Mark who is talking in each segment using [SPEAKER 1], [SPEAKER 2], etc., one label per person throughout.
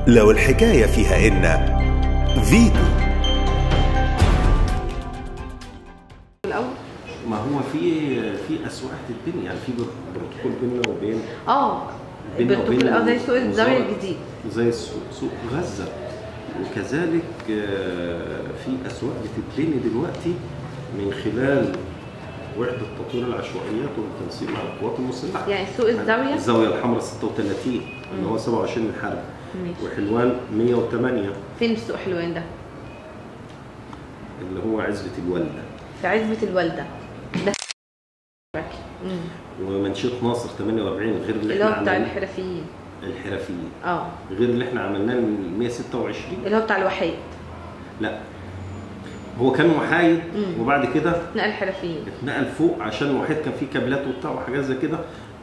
[SPEAKER 1] لو الحكاية فيها إن فيتو
[SPEAKER 2] الاول
[SPEAKER 3] ما هو في في اسواق تتبني يعني في بروتوكول بيننا وبين
[SPEAKER 2] اه
[SPEAKER 3] بيننا
[SPEAKER 2] بالدخول اه زي سوق الزاويه
[SPEAKER 3] وزارة-
[SPEAKER 2] الجديد
[SPEAKER 3] زي سوق, سوق غزه وكذلك آه، في اسواق بتتبني دلوقتي من خلال وحده تطوير العشوائيات والتنسيق مع القوات المسلحه
[SPEAKER 2] يعني سوق الزاويه
[SPEAKER 3] الزاويه الحمراء 36 اللي هو 27 الحرب
[SPEAKER 2] ماشي.
[SPEAKER 3] وحلوان 108
[SPEAKER 2] فين سوق حلوان ده؟
[SPEAKER 3] اللي هو عزبه الوالده
[SPEAKER 2] في عزبه الوالده ده مم.
[SPEAKER 3] ومنشيه ناصر 48 غير اللي,
[SPEAKER 2] اللي هو
[SPEAKER 3] احنا
[SPEAKER 2] بتاع
[SPEAKER 3] عملناه
[SPEAKER 2] الحرفيين
[SPEAKER 3] الحرفيين
[SPEAKER 2] اه
[SPEAKER 3] غير اللي احنا عملناه من 126
[SPEAKER 2] اللي هو بتاع الوحيد
[SPEAKER 3] لا هو كان محايد
[SPEAKER 2] مم.
[SPEAKER 3] وبعد كده
[SPEAKER 2] نقل الحرفيين
[SPEAKER 3] اتنقل فوق عشان الوحيد كان فيه كابلات وبتاع وحاجات زي كده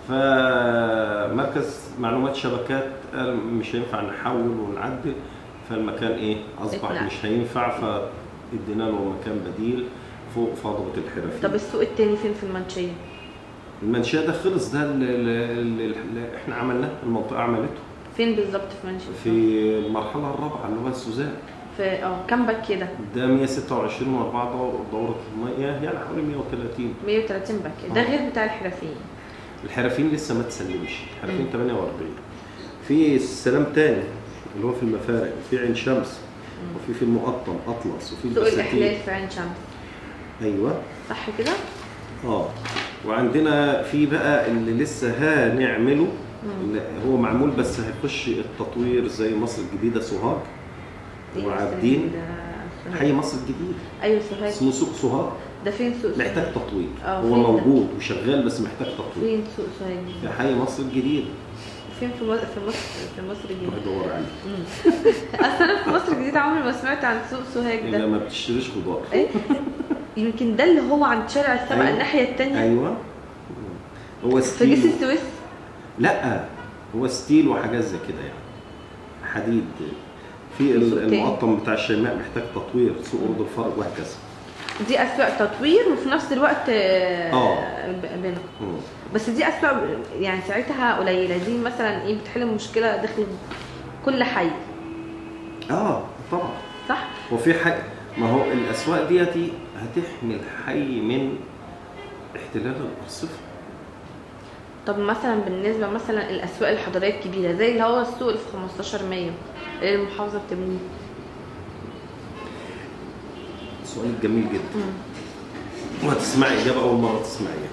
[SPEAKER 3] فمركز معلومات شبكات قال مش هينفع نحول ونعدل فالمكان ايه اصبح
[SPEAKER 2] اتنقل.
[SPEAKER 3] مش هينفع فادينا له مكان بديل فوق فاضبة الحرفيين
[SPEAKER 2] طب السوق التاني فين في المنشيه؟
[SPEAKER 3] المنشأ ده خلص ده اللي اللي احنا عملناه المنطقة عملته
[SPEAKER 2] فين بالظبط في منشيه؟
[SPEAKER 3] في المرحلة الرابعة اللي هو السوزان
[SPEAKER 2] في اه كام باك كده؟
[SPEAKER 3] ده 126 واربعة دور دورة المية يعني حوالي 130
[SPEAKER 2] 130 باك ده
[SPEAKER 3] آه.
[SPEAKER 2] غير بتاع الحرفيين
[SPEAKER 3] الحرفيين لسه ما تسلمش الحرفيين 48 في السلام تاني اللي هو في المفارق في عين شمس وفي في المقطم اطلس وفي
[SPEAKER 2] سوق
[SPEAKER 3] البساتين
[SPEAKER 2] الاحلال في عين شمس
[SPEAKER 3] ايوه
[SPEAKER 2] صح كده؟
[SPEAKER 3] اه وعندنا في بقى اللي لسه هنعمله اللي هو معمول بس هيخش التطوير زي مصر الجديده سوهاج
[SPEAKER 2] إيه
[SPEAKER 3] وعابدين
[SPEAKER 2] سوهاج؟
[SPEAKER 3] حي مصر الجديد
[SPEAKER 2] ايوه سوهاج
[SPEAKER 3] اسمه سوق سوهاج
[SPEAKER 2] ده فين سوق سوهاج؟
[SPEAKER 3] محتاج تطوير
[SPEAKER 2] آه،
[SPEAKER 3] هو
[SPEAKER 2] فين ده؟
[SPEAKER 3] موجود وشغال بس محتاج تطوير
[SPEAKER 2] فين سوق سوهاج؟
[SPEAKER 3] في حي مصر الجديد
[SPEAKER 2] فين في مصر في مصر في مصر
[SPEAKER 3] روح
[SPEAKER 2] الجديدة؟
[SPEAKER 3] دور عليه
[SPEAKER 2] اصل انا في مصر الجديدة عمري ما سمعت عن سوق سوهاج
[SPEAKER 3] الا
[SPEAKER 2] ده
[SPEAKER 3] ما بتشتريش خضار
[SPEAKER 2] ايه يمكن ده اللي هو عند شارع السبع
[SPEAKER 3] أيوة.
[SPEAKER 2] الناحية التانية
[SPEAKER 3] ايوه هو
[SPEAKER 2] في
[SPEAKER 3] ستيل
[SPEAKER 2] جسر السويس
[SPEAKER 3] لا هو ستيل وحاجات زي كده يعني حديد في
[SPEAKER 2] سوق
[SPEAKER 3] ال-
[SPEAKER 2] تاني.
[SPEAKER 3] المقطم بتاع الشيماء محتاج تطوير سوق ارض الفرج وهكذا
[SPEAKER 2] دي اسواق تطوير وفي نفس الوقت آه،
[SPEAKER 3] آه.
[SPEAKER 2] ب- بنا
[SPEAKER 3] مم.
[SPEAKER 2] بس دي اسواق يعني ساعتها قليلة دي مثلا ايه بتحل مشكلة داخل كل حي
[SPEAKER 3] اه طبعا
[SPEAKER 2] صح؟
[SPEAKER 3] وفي حاجه ما هو الاسواق ديتي هتحمي الحي من احتلال الارصفه
[SPEAKER 2] طب مثلا بالنسبة مثلا الاسواق الحضارية الكبيرة زي اللي هو السوق اللي في 15 مايو اللي المحافظة بتبنيه
[SPEAKER 3] سؤال جميل جدا وهتسمعي اجابه اول مره تسمعيها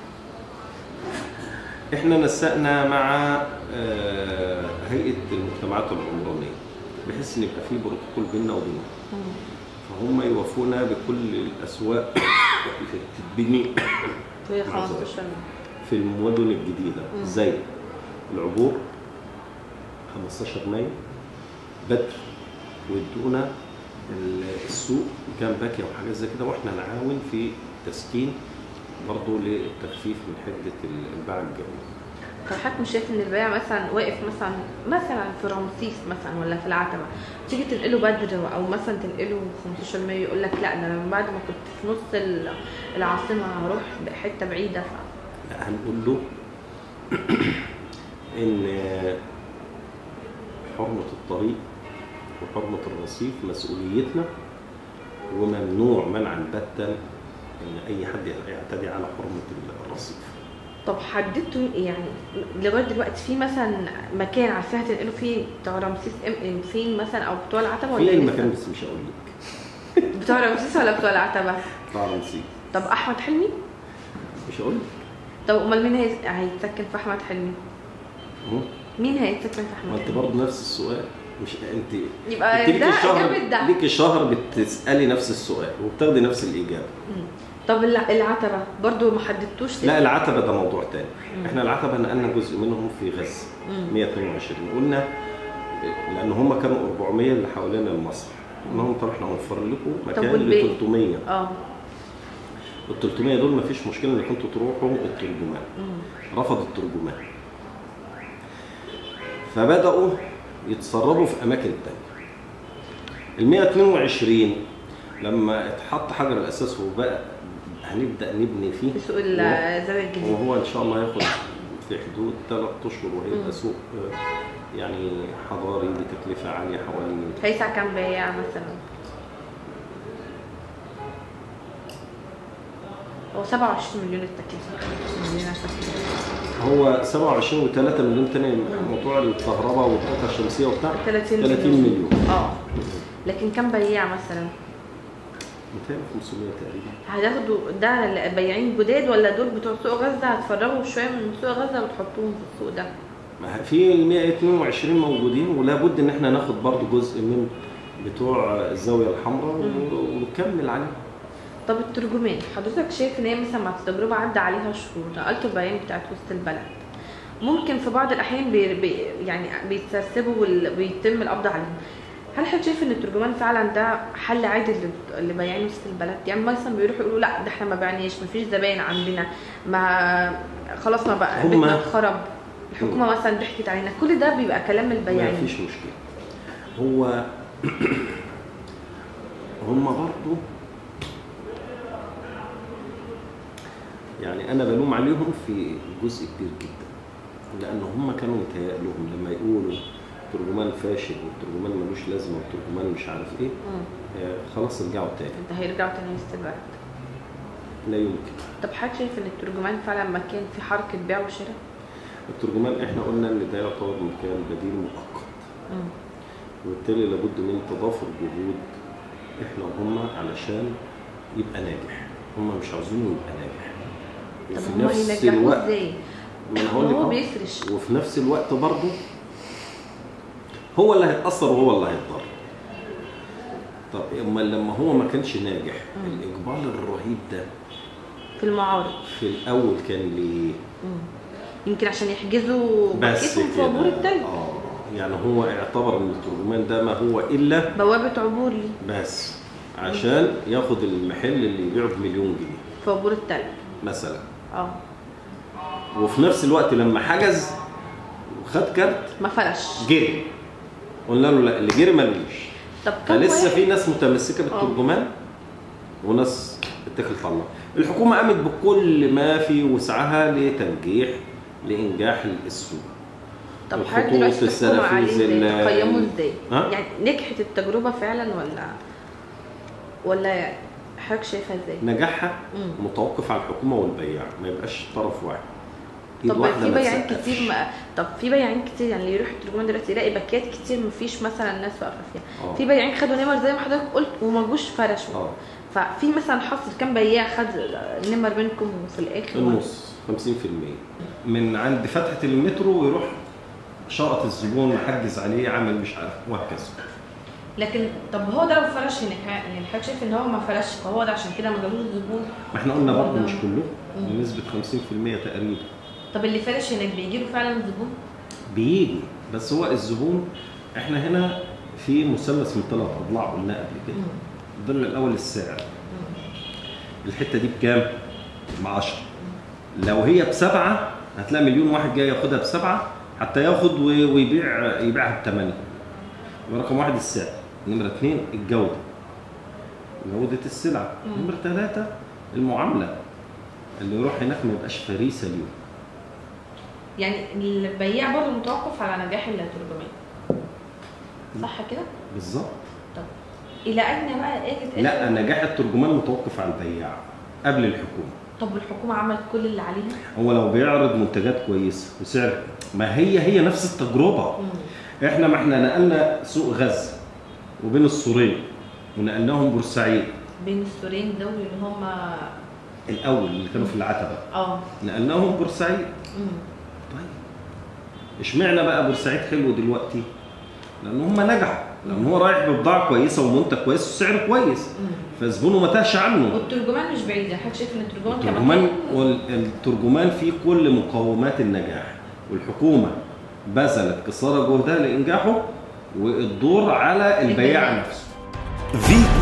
[SPEAKER 3] احنا نسقنا مع آه، هيئه المجتمعات العمرانيه بحيث ان يبقى في بروتوكول بيننا وبينهم فهم يوافونا بكل الاسواق اللي تتبني
[SPEAKER 2] في 15 مايو
[SPEAKER 3] في المدن الجديده زي العبور 15 مايو بدر وادونا ال- السوق كان باكيه وحاجات زي كده واحنا نعاون في تسكين برضه للتخفيف من حده ال- الباع الجوي
[SPEAKER 2] طب حضرتك مش شايف ان البياع مثلا واقف مثلا مثلا في رمسيس مثلا ولا في العتبه تيجي تنقله بدر او مثلا تنقله 15 مايو يقول لك لا ده انا من بعد ما كنت في نص ال- العاصمه هروح حته بعيده ف...
[SPEAKER 3] لا هنقول له ان حرمه الطريق وحرمه الرصيف مسؤوليتنا وممنوع منعا باتا ان اي حد يعتدي على حرمه الرصيف
[SPEAKER 2] طب حددتوا إيه يعني لغايه دلوقتي في مثلا مكان عارفاه هتنقلوا فيه بتوع رمسيس ام فين مثلا او بتوع العتبه ولا
[SPEAKER 3] في
[SPEAKER 2] لسه؟
[SPEAKER 3] المكان بس مش هقول لك
[SPEAKER 2] بتوع رمسيس ولا بتوع العتبه
[SPEAKER 3] بتاع رمسيس
[SPEAKER 2] طب احمد حلمي
[SPEAKER 3] مش هقول لك
[SPEAKER 2] طب امال مين هيس- هيتسكن في احمد حلمي
[SPEAKER 3] مم.
[SPEAKER 2] مين هيتسكن في احمد
[SPEAKER 3] ما انت
[SPEAKER 2] حلمي
[SPEAKER 3] برضه نفس السؤال مش انت
[SPEAKER 2] يبقى
[SPEAKER 3] انت
[SPEAKER 2] ده
[SPEAKER 3] ليكي شهر
[SPEAKER 2] إجابة ده.
[SPEAKER 3] ليكي شهر بتسالي نفس السؤال وبتاخدي نفس الاجابه
[SPEAKER 2] مم. طب الع- العتبه برضو ما حددتوش
[SPEAKER 3] لا العتبه ده موضوع تاني احنا العتبه نقلنا جزء منهم في غزه 122 قلنا لان هم كانوا 400 اللي حوالين المسرح انهم طب احنا هنوفر لكم مكان ل
[SPEAKER 2] والباقي؟
[SPEAKER 3] 300
[SPEAKER 2] اه
[SPEAKER 3] ال 300 دول ما فيش مشكله انكم انتوا تروحوا الترجمان رفض الترجمان فبداوا يتسربوا في اماكن تانية ال 122 لما اتحط حجر الاساس وبقى هنبدا نبني فيه
[SPEAKER 2] في سوق الزاويه الجديده
[SPEAKER 3] وهو ان شاء الله هياخد في حدود ثلاث اشهر وهيبقى سوق آه، يعني حضاري بتكلفه تكلفه عاليه حوالي
[SPEAKER 2] هيسع كام بياع مثلا هو 27 مليون التكلفة 27 مليون التكلفة
[SPEAKER 3] هو 27 و3 مليون تاني موضوع الكهرباء والطاقه الشمسيه وبتاع
[SPEAKER 2] 30
[SPEAKER 3] 30 مليون
[SPEAKER 2] اه لكن كام بياع مثلا
[SPEAKER 3] 200 500 تقريبا
[SPEAKER 2] هتاخدوا ده البياعين جداد ولا دول بتوع سوق غزة هتفرغوا شوية من سوق غزة وتحطوهم في السوق ده
[SPEAKER 3] ما في ال 122 موجودين ولا بد ان احنا ناخد برضو جزء من بتوع الزاويه الحمراء و- ونكمل عليهم
[SPEAKER 2] طب الترجمان حضرتك شايف ان هي مثلا مع التجربه عدى عليها شهور نقلتوا البيان بتاعت وسط البلد ممكن في بعض الاحيان بي بي يعني بيتسرسبوا وبيتم القبض عليهم هل حضرتك شايف ان الترجمان فعلا ده حل عادل لل- لبياعين وسط البلد يعني مثلا بيروحوا يقولوا لا ده احنا ما بعناش ما فيش زباين عندنا ما خلاص ما بقى
[SPEAKER 3] هما-
[SPEAKER 2] بيتنا اتخرب الحكومه مثلا ضحكت علينا كل ده بيبقى كلام
[SPEAKER 3] ما
[SPEAKER 2] البياعين
[SPEAKER 3] فيش مشكله هو هم برضو يعني انا بلوم عليهم في جزء كبير جدا لان هم كانوا متهيأ لهم لما يقولوا ترجمان فاشل والترجمان ملوش لازمه والترجمان مش عارف ايه
[SPEAKER 2] مم.
[SPEAKER 3] آه، خلاص ارجعوا تاني
[SPEAKER 2] انت هيرجعوا تاني وسط البلد
[SPEAKER 3] لا يمكن
[SPEAKER 2] طب حضرتك شايف ان الترجمان فعلا مكان في حركه بيع وشراء
[SPEAKER 3] الترجمان احنا قلنا ان ده يعتبر مكان بديل مؤقت
[SPEAKER 2] مم.
[SPEAKER 3] وبالتالي لابد من تضافر جهود احنا وهم علشان يبقى ناجح هم مش عاوزينه يبقى ناجح
[SPEAKER 2] طب
[SPEAKER 3] وفي
[SPEAKER 2] هما
[SPEAKER 3] نفس
[SPEAKER 2] ينجحوه
[SPEAKER 3] الوقت
[SPEAKER 2] ازاي؟
[SPEAKER 3] ما انا هقول لك
[SPEAKER 2] هو
[SPEAKER 3] أهو.
[SPEAKER 2] بيفرش
[SPEAKER 3] وفي نفس الوقت برضه هو اللي هيتاثر وهو اللي هيتضر طب اما لما هو ما كانش ناجح
[SPEAKER 2] مم.
[SPEAKER 3] الاقبال الرهيب ده
[SPEAKER 2] في المعارض
[SPEAKER 3] في الاول كان ليه
[SPEAKER 2] مم. يمكن عشان يحجزوا
[SPEAKER 3] بس
[SPEAKER 2] باكيتهم في
[SPEAKER 3] كده
[SPEAKER 2] عبور التلج
[SPEAKER 3] اه يعني هو اعتبر ان الترجمان ده ما هو الا
[SPEAKER 2] بوابه عبور لي
[SPEAKER 3] بس عشان ياخد المحل اللي يبيعه بمليون جنيه
[SPEAKER 2] في عبور التلج
[SPEAKER 3] مثلا
[SPEAKER 2] اه
[SPEAKER 3] وفي نفس الوقت لما حجز وخد كارت
[SPEAKER 2] ما فرش
[SPEAKER 3] جري قلنا له لا اللي جري ملوش
[SPEAKER 2] طب كم
[SPEAKER 3] فلسه
[SPEAKER 2] واحد
[SPEAKER 3] في ناس متمسكه بالترجمان وناس اتكلت على الله الحكومه قامت بكل ما في وسعها لتنجيح لانجاح السوق
[SPEAKER 2] طب
[SPEAKER 3] الخطوط،
[SPEAKER 2] حضرتك دلوقتي تحكموا
[SPEAKER 3] السلافيز،
[SPEAKER 2] عليه ازاي؟
[SPEAKER 3] ال-
[SPEAKER 2] تقيموا ازاي؟
[SPEAKER 3] ها؟
[SPEAKER 2] يعني نجحت التجربه فعلا ولا ولا حضرتك شايفها ازاي؟
[SPEAKER 3] نجاحها
[SPEAKER 2] مم.
[SPEAKER 3] متوقف على الحكومه والبياع ما يبقاش طرف واحد إيد
[SPEAKER 2] طب
[SPEAKER 3] واحدة
[SPEAKER 2] في
[SPEAKER 3] ما
[SPEAKER 2] بياعين
[SPEAKER 3] تسقفش.
[SPEAKER 2] كتير ما... طب في بياعين كتير يعني اللي يروح الترجمان دلوقتي يلاقي باكيات كتير مفيش مثلا ناس واقفه فيها
[SPEAKER 3] آه.
[SPEAKER 2] في بياعين خدوا نمر زي ما حضرتك قلت وما جوش فرشوا
[SPEAKER 3] اه
[SPEAKER 2] ففي مثلا حصل كام بياع خد نمر منكم وفي الاخر
[SPEAKER 3] النص 50% من عند فتحه المترو ويروح شرط الزبون محجز عليه عامل مش عارف وهكذا
[SPEAKER 2] لكن طب هو ده لو فرش هناك يعني حضرتك شايف ان هو ما فرش فهو ده عشان كده ما جابوش الزبون
[SPEAKER 3] ما احنا قلنا برضه مش كله
[SPEAKER 2] مم.
[SPEAKER 3] بنسبه 50% تقريبا
[SPEAKER 2] طب اللي فرش هناك بيجي له فعلا زبون
[SPEAKER 3] بيجي بس هو الزبون احنا هنا في مثلث من ثلاث اضلاع قلنا قبل كده الضلع الاول السعر الحته دي بكام؟ ب 10 لو هي بسبعه هتلاقي مليون واحد جاي ياخدها بسبعه حتى ياخد و- ويبيع يبيعها بثمانيه يبقى رقم واحد السعر نمره اثنين الجوده جوده السلعه
[SPEAKER 2] مم.
[SPEAKER 3] نمره ثلاثه المعامله اللي يروح هناك ما يبقاش فريسه اليوم
[SPEAKER 2] يعني البياع برضه متوقف على نجاح الترجمان صح كده؟
[SPEAKER 3] بالظبط
[SPEAKER 2] طب الى اين بقى اجت
[SPEAKER 3] لا نجاح الترجمان متوقف على البياع قبل الحكومه
[SPEAKER 2] طب الحكومه عملت كل اللي عليها؟
[SPEAKER 3] هو لو بيعرض منتجات كويسه وسعر ما هي هي نفس التجربه احنا ما احنا نقلنا سوق غزه وبين السورين ونقلناهم بورسعيد
[SPEAKER 2] بين السورين دول اللي هم
[SPEAKER 3] الاول اللي كانوا في العتبه
[SPEAKER 2] اه
[SPEAKER 3] نقلناهم بورسعيد
[SPEAKER 2] مم.
[SPEAKER 3] طيب اشمعنى بقى بورسعيد حلو دلوقتي لان هم نجحوا لان هو رايح ببضاعه كويسه ومنتج كويس وسعر كويس
[SPEAKER 2] مم.
[SPEAKER 3] فزبونه ما تهش عنه
[SPEAKER 2] والترجمان مش بعيد حضرتك شايف ان الترجمان
[SPEAKER 3] الترجمان
[SPEAKER 2] كمان
[SPEAKER 3] والترجمان فيه كل مقومات النجاح والحكومه بذلت قصارى جهدها لانجاحه والدور على البياع
[SPEAKER 2] البياع.
[SPEAKER 3] نفسه
[SPEAKER 1] فيتو